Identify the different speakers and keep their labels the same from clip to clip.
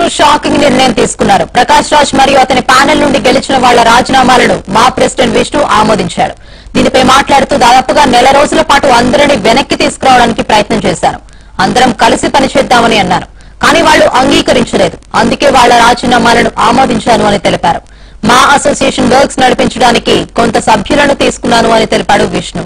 Speaker 1: Shocking నిర్ణయం తీసుకున్నారు ప్రకాష్ రాజ్ మరియు అతని ప్యానెల్ నుండి గెలిచిన వాళ్ల రాజీనామాలను మా ప్రెసిడెంట్ విష్ణు ఆమోదించారు దీనిపై మాట్లాడుతూ దాదాపుగా నెల రోజుల పాటు అందరినీ వెనక్కి తీసుకురావడానికి ప్రయత్నం చేశారు అందరం కలిసి పనిచేద్దామని అన్నారు కానీ వాళ్లు అంగీకరించలేదు అందుకే వాళ్ల రాజీనామాలను ఆమోదించాను అని తెలిపారు మా అసోసియేషన్ వర్క్స్ నడిపించడానికి కొంత సభ్యులను తీసుకున్నాను అని తెలిపాడు విష్ణు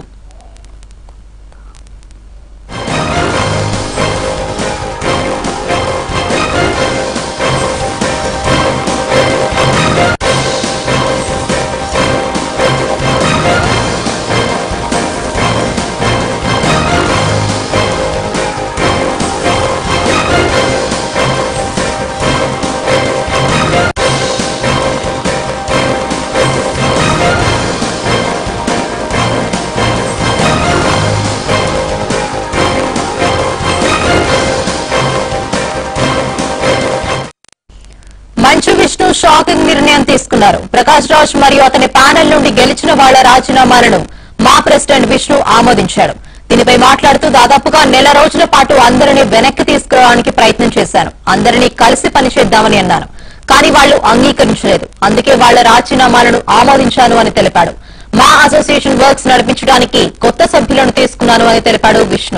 Speaker 1: మంచు విష్ణు షాకింగ్ నిర్ణయం తీసుకున్నారు ప్రకాష్ రాజ్ మరియు అతని ప్యానెల్ నుండి గెలిచిన వాళ్ల రాజీనామాలను మా ప్రెసిడెంట్ విష్ణు ఆమోదించారు దీనిపై మాట్లాడుతూ దాదాపుగా నెల రోజుల పాటు అందరినీ వెనక్కి తీసుకురావడానికి ప్రయత్నం చేశాను అందరినీ కలిసి పనిచేద్దామని అన్నారు కానీ వాళ్లు అంగీకరించలేదు అందుకే వాళ్ల రాజీనామాలను ఆమోదించాను అని తెలిపాడు మా అసోసియేషన్ వర్క్స్ నడిపించడానికి కొత్త సభ్యులను తీసుకున్నాను అని తెలిపాడు విష్ణు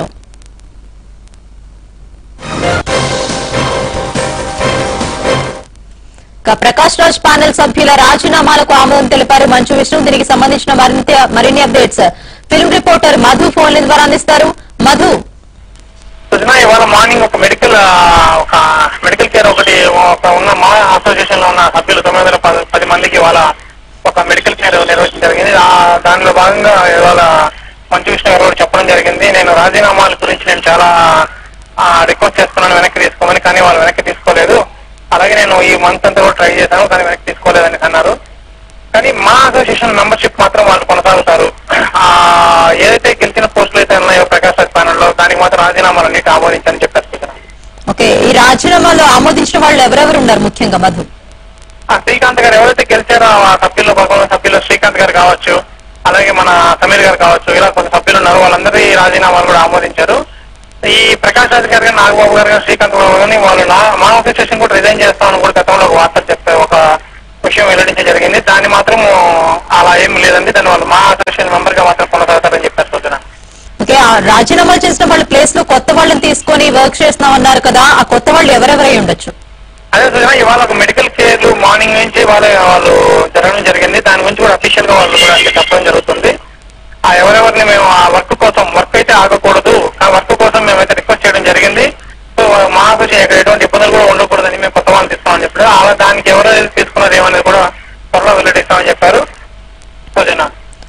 Speaker 1: ఇక ప్రకాష్ రాజ్ ప్యానెల్ సభ్యుల రాజీనామాలకు ఆమోదం తెలిపారు మంచు విష్ణు దీనికి సంబంధించిన మరింత మరిన్ని updates film reporter Madhu phone ద్వారా అందిస్తారు మధు
Speaker 2: సుజనా ఇవాళ మార్నింగ్ ఒక మెడికల్ ఆ, ఒక మెడికల్ కేర్ ఒకటి ఒక ఉన్న మా అసోసియేషన్ లో ఉన్న సభ్యులు తొమ్మిది వందల పది పది మందికి ఇవాళ ఒక మెడికల్ కేర్ నిర్వహించడం జరిగింది ఆ దానిలో భాగంగా ఇవాళ మంచు విష్ణు గారు కూడా చెప్పడం జరిగింది నేను రాజీనామాల గురించి నేను చాలా రిక్వెస్ట్ చేస్తున్నాను వెనక్కి తీసుకోమని కానీ వాళ్ళు వెనక్కి తీసుకోలేదు అలాగే నేను ఈ మంత్ అంతా కూడా ట్రై చేశాను కానీ వెనక్కి తీసుకోలేదని అన్నారు కానీ మా అసోసియేషన్ మెంబర్షిప్ మాత్రం వాళ్ళు కొనసాగుతారు ఆ ఏదైతే గెలిచిన పోస్టులు అయితే ఉన్నాయో ప్రకాష్ రాజ్ ప్యానల్ లో దానికి మాత్రం రాజీనామాలు అన్నిటి ఆమోదించని చెప్పారు సూచన.
Speaker 1: ఓకే ఈ రాజీనామాలో ఆమోదించిన వాళ్ళు ఎవరెవరు ఉన్నారు ముఖ్యంగా మధు
Speaker 2: ఆ శ్రీకాంత్ గారు ఎవరైతే గెలిచారో ఆ సభ్యుల్లో భాగంలో సభ్యులు శ్రీకాంత్ గారు కావచ్చు అలాగే మన సమీర్ గారు కావచ్చు ఇలా కొంత సభ్యులు ఉన్నారు వాళ్ళందరి రాజీనామాలు కూడా ఆమోదించారు ఈ ప్రకాష్ రాజ్ గారు కానీ నాగబాబు గారు కానీ శ్రీకాంత్ బాబు కానీ వాళ్ళు నా- మా అసోసియేషన్ కూడా రిజైన్ చేస్తామని కూడా గతంలో ఒక వార్త చెప్పే ఒక విషయం వెల్లడించడం జరిగింది దాన్ని మాత్రం అలా ఏం లేదండి దాని వాళ్ళు మా అసోసియేషన్ మెంబర్ గా మాత్రం కొనసాగుతారని చెప్పారు సూచన
Speaker 1: ఓకే ఆ రాజీనామాలు చేసిన వాళ్ళ ప్లేస్ లో కొత్త వాళ్ళని తీసుకొని వర్క్ చేస్తున్నామన్నారు కదా ఆ కొత్త వాళ్ళు ఎవరెవరై ఉండొచ్చు
Speaker 2: అదే సూచన ఇవాళ ఒక మెడికల్ కేర్లు మార్నింగ్ నుంచి వాళ్ళ వాళ్ళు జరగడం జరిగింది దాని గురించి కూడా అఫీషియల్ గా వాళ్ళు కూడా అంటే చెప్పడం జరుగుతుంది ఆ ఎవరెవరిని మేము ఆ వర్క్ కోసం వర్క్ అయితే ఆగకూడదు ఆ వర్క్ కోసం మేమైతే రిక్వెస్ట్ చేయడం జరిగింది సో మా అసోసియేషన్ ఇక్కడ ఎటువంటి ఇబ్బందులు కూడా ఉండకూడదని మేము కొత్త వాళ్ళని తీస్తామని చెప్పారు అలా దానికి ఎవరైతే తీసుకున్నారు ఏమనేది కూడా త్వరలో వెల్లడిస్తామని చెప్పారు సూచన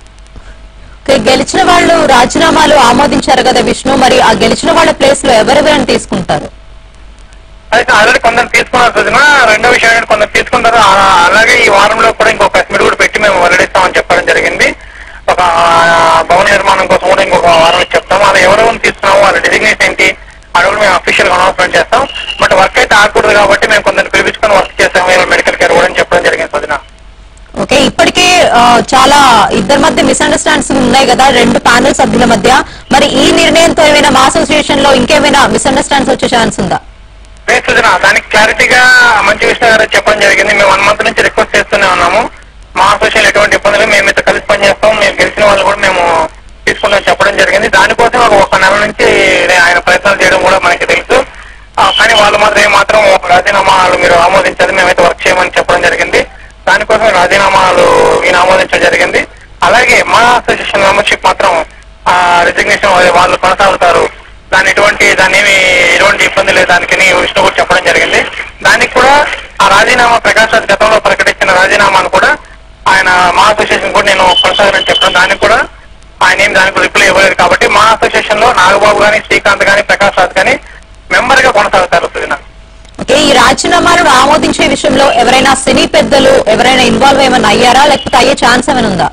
Speaker 1: ఓకే, గెలిచిన వాళ్ళు రాజీనామాలు ఆమోదించారు కదా విష్ణు మరి ఆ గెలిచిన వాళ్ళ ప్లేస్ లో ఎవరెవరని తీసుకుంటారు
Speaker 2: అయితే ఆల్రెడీ కొందరు తీసుకున్నారు సూచన రెండో విషయం ఏంటంటే కొందరు తీసుకుంటారు ఆ- అలాగే ఈ వారంలో కూడా ఇంకొక ప్రెస్ మీట్ కూడా పెట్టి మేము వెల్లడిస్తామని చెప్పడం జరిగింది ఒక ఆ, భవన నిర్మాణం కోసం కూడా ఇంకొక వారం ఇచ్చి చెప్తాం అలా ఎవరెవరిని తీసుకున్నామో వాళ్ళ డిజిగ్నేట్ ఏంటి అడవులు మేము అఫీషియల్ అనౌన్స్మెంట్ చేస్తాం బట్ వర్క్ అయితే ఆగకూడదు కాబట్టి మేము కొందరిని పిలిపించుకొని వర్క్ చేస్తాం మెడికల్ కేర్ కూడా అని చెప్పడం జరిగింది సూచన
Speaker 1: ఓకే ఇప్పటికే ఆ, చాలా ఇద్దరి మధ్య మిస్అండర్స్టాండ్స్ ఉన్నాయి కదా రెండు ప్యానెల్ సభ్యుల మధ్య మరి ఈ నిర్ణయంతో ఏమైనా మా అసోసియేషన్ లో ఇంకేమైనా మిస్అండర్స్టాండ్స్ వచ్చే ఛాన్స్ ఉందా
Speaker 2: లేదు సుజన దానికి క్లారిటీగా మంచి విష్ణు గారు చెప్పడం జరిగింది మేము వన్ మంత్ నుంచి రిక్వెస్ట్ చేస్తూనే ఉన్నాము మా అసోసియేషన్ ఎటువంటి ఇబ్బందులు మేమైతే కలిసి పనిచేస్తాం మేము గెలిచిన వాళ్ళు కూడా మేము తీసుకుంటాం చెప్పడం జరిగింది దానికోసం ఒక ఒక నెల నుంచి ఆయన ప్రయత్నాలు చేయడం కూడా మనకి తెలుసు ఆ, కానీ వాళ్ళు మాత్రం ఏమాత్రం రాజీనామాలు మీరు ఆమోదించాలి మేమైతే వర్క్ చేయమని చెప్పడం జరిగింది దానికోసం రాజీనామాలు ఈయన ఆమోదించడం జరిగింది అలాగే మా అసోసియేషన్ మెంబర్షిప్ మాత్రం రిజిగ్నేషన్ వాళ్ళు కొనసాగుతారు దాని ఎటువంటి దాని ఏమి ఎటువంటి ఇబ్బంది లేదు దానికి విష్ణు కూడా చెప్పడం జరిగింది దానికి కూడా ఆ రాజీనామా ప్రకాష్ రాజ్ గతంలో ప్రకటించిన రాజీనామాను కూడా ఆయన మా అసోసియేషన్ కూడా నేను కొనసాగాలని చెప్పడం దానికి కూడా ఆయన ఏం దానికి రిప్లై ఇవ్వలేదు కాబట్టి మా అసోసియేషన్ లో నాగబాబు గాని శ్రీకాంత్ గాని ప్రకాష్ రాజ్ గాని మెంబర్ గా కొనసాగుతారు సుజన
Speaker 1: ఓకే ఈ రాజీనామాలను ఆమోదించే విషయంలో ఎవరైనా సినీ పెద్దలు ఎవరైనా ఇన్వాల్వ్ ఏమైనా అయ్యారా లేకపోతే అయ్యే ఛాన్స్ ఏమైనా ఉందా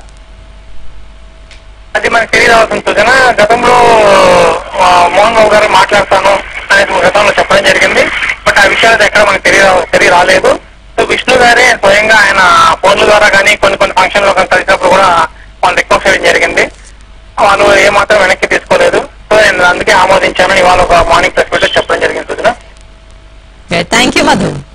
Speaker 2: అది మనకి తెలియరావాల్సిన సూచన గతంలో ఆ, మోహన్ బాబు గారు మాట్లాడతాను అనేది గతంలో చెప్పడం జరిగింది బట్ ఆ విషయాలు ఎక్కడ మనకు తెలియ తెలియ రాలేదు సో విష్ణు గారే స్వయంగా ఆయన ఫోన్ల ద్వారా కానీ కొన్ని కొన్ని ఫంక్షన్ లో కానీ కలిసినప్పుడు కూడా వాళ్ళు రిక్వెస్ట్ చేయడం జరిగింది వాళ్ళు ఏమాత్రం వెనక్కి తీసుకోలేదు సో నేను అందుకే ఆమోదించాను ఇవాళ ఒక మార్నింగ్ ప్రెస్ మీట్ చెప్పడం జరిగింది సూచన
Speaker 1: థ్యాంక్ యూ మధు